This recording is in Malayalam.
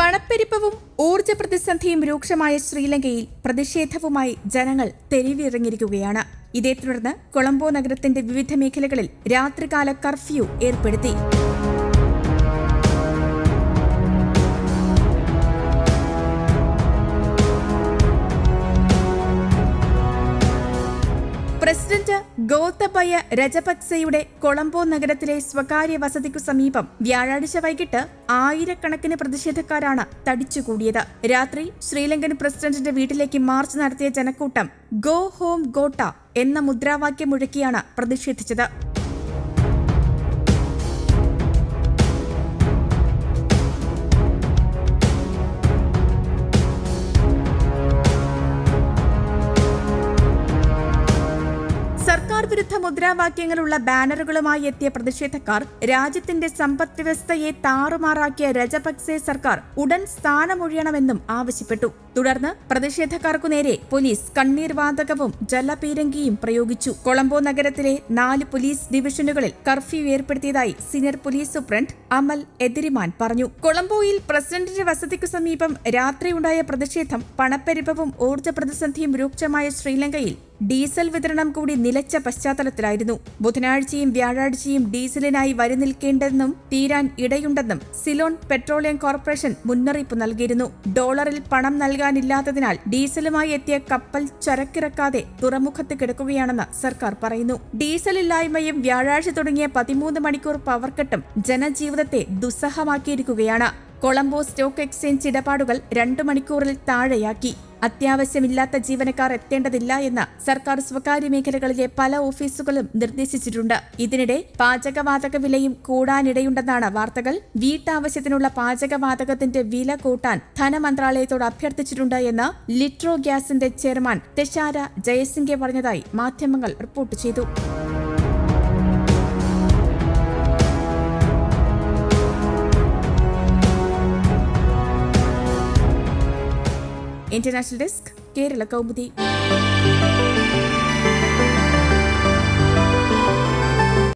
പണപ്പെരുപ്പവും ഊർജ്ജ പ്രതിസന്ധിയും രൂക്ഷമായ ശ്രീലങ്കയിൽ പ്രതിഷേധവുമായി ജനങ്ങൾ തെരുവിലിറങ്ങിയിരിക്കുകയാണ് ഇതേ തുടർന്ന് കൊളംബോ നഗരത്തിന്റെ വിവിധ മേഖലകളിൽ രാത്രികാല കർഫ്യൂ ഏർപ്പെടുത്തി പ്രസിഡന്റ് ഗോതബയ രജപക്സെയുടെ കൊളംബോ നഗരത്തിലെ സ്വകാര്യ വസതിക്കു സമീപം വ്യാഴാഴ്ച വൈകിട്ട് ആയിരക്കണക്കിന് പ്രതിഷേധക്കാരാണ് തടിച്ചുകൂടിയത് രാത്രി ശ്രീലങ്കൻ പ്രസിഡന്റിന്റെ വീട്ടിലേക്ക് മാർച്ച് നടത്തിയ ജനക്കൂട്ടം ഗോ ഹോം ഗോട്ട എന്ന മുദ്രാവാക്യം മുഴക്കിയാണ് പ്രതിഷേധിച്ചത് സർക്കാർ വിരുദ്ധ മുദ്രാവാക്യങ്ങളുള്ള ബാനറുകളുമായി എത്തിയ പ്രതിഷേധക്കാർ രാജ്യത്തിന്റെ സമ്പദ് വ്യവസ്ഥയെ താറുമാറാക്കിയ രജപക്സെ സർക്കാർ ഉടൻ സ്ഥാനമൊഴിയണമെന്നും ആവശ്യപ്പെട്ടു തുടർന്ന് പ്രതിഷേധക്കാർക്കു നേരെ പോലീസ് കണ്ണീർ വാതകവും ജലപീരങ്കിയും പ്രയോഗിച്ചു കൊളംബോ നഗരത്തിലെ നാല് പോലീസ് ഡിവിഷനുകളിൽ കർഫ്യൂ ഏർപ്പെടുത്തിയതായി senior police superintendent Amal Edirimanne പറഞ്ഞു കൊളംബോയിൽ പ്രസിഡന്റിന്റെ വസതിക്കു സമീപം രാത്രിയുണ്ടായ പ്രതിഷേധം പണപ്പെരുപ്പവും ഊർജ്ജ പ്രതിസന്ധിയും രൂക്ഷമായ ശ്രീലങ്കയിൽ ഡീസൽ വിതരണം കൂടി നിലച്ച പശ്ചാത്തലത്തിലായിരുന്നു ബുധനാഴ്ചയും വ്യാഴാഴ്ചയും ഡീസലിനായി വരി നിൽക്കേണ്ടെന്നും തീരാൻ ഇടയുണ്ടെന്നും സിലോൺ പെട്രോളിയം കോർപ്പറേഷൻ മുന്നറിയിപ്പ് നൽകിയിരുന്നു ഡോളറിൽ പണം നൽകാനില്ലാത്തതിനാൽ ഡീസലുമായി എത്തിയ കപ്പൽ ചരക്കിറക്കാതെ തുറമുഖത്ത് കിടക്കുകയാണെന്ന് സർക്കാർ പറയുന്നു ഡീസൽ ഇല്ലായ്മയും വ്യാഴാഴ്ച തുടങ്ങിയ പതിമൂന്ന് മണിക്കൂർ പവർ കട്ടും ജനജീവിതത്തെ ദുസ്സഹമാക്കിയിരിക്കുകയാണ് കൊളംബോ സ്റ്റോക്ക് എക്സ്ചേഞ്ച് ഇടപാടുകൾ രണ്ടു മണിക്കൂറിൽ താഴെയാക്കി അത്യാവശ്യമില്ലാത്ത ജീവനക്കാർ എത്തേണ്ടതില്ല എന്ന് സർക്കാർ സ്വകാര്യ മേഖലകളിലെ പല ഓഫീസുകളും നിർദ്ദേശിച്ചിട്ടുണ്ട് ഇതിനിടെ പാചകവാതക വിലയും കൂടാനിടയുണ്ടെന്നാണ് വാർത്തകൾ വീട്ടാവശ്യത്തിനുള്ള പാചകവാതകത്തിന്റെ വില കൂട്ടാൻ ധനമന്ത്രാലയത്തോട് അഭ്യർത്ഥിച്ചിട്ടുണ്ട് എന്ന് ലിട്രോ ഗ്യാസിന്റെ ചെയർമാൻ തെഷാര ജയസിംഗെ പറഞ്ഞതായി മാധ്യമങ്ങൾ റിപ്പോർട്ട് ചെയ്തു ഇന്റർനാഷണൽ ഡെസ്ക് കേരള കൗമുദി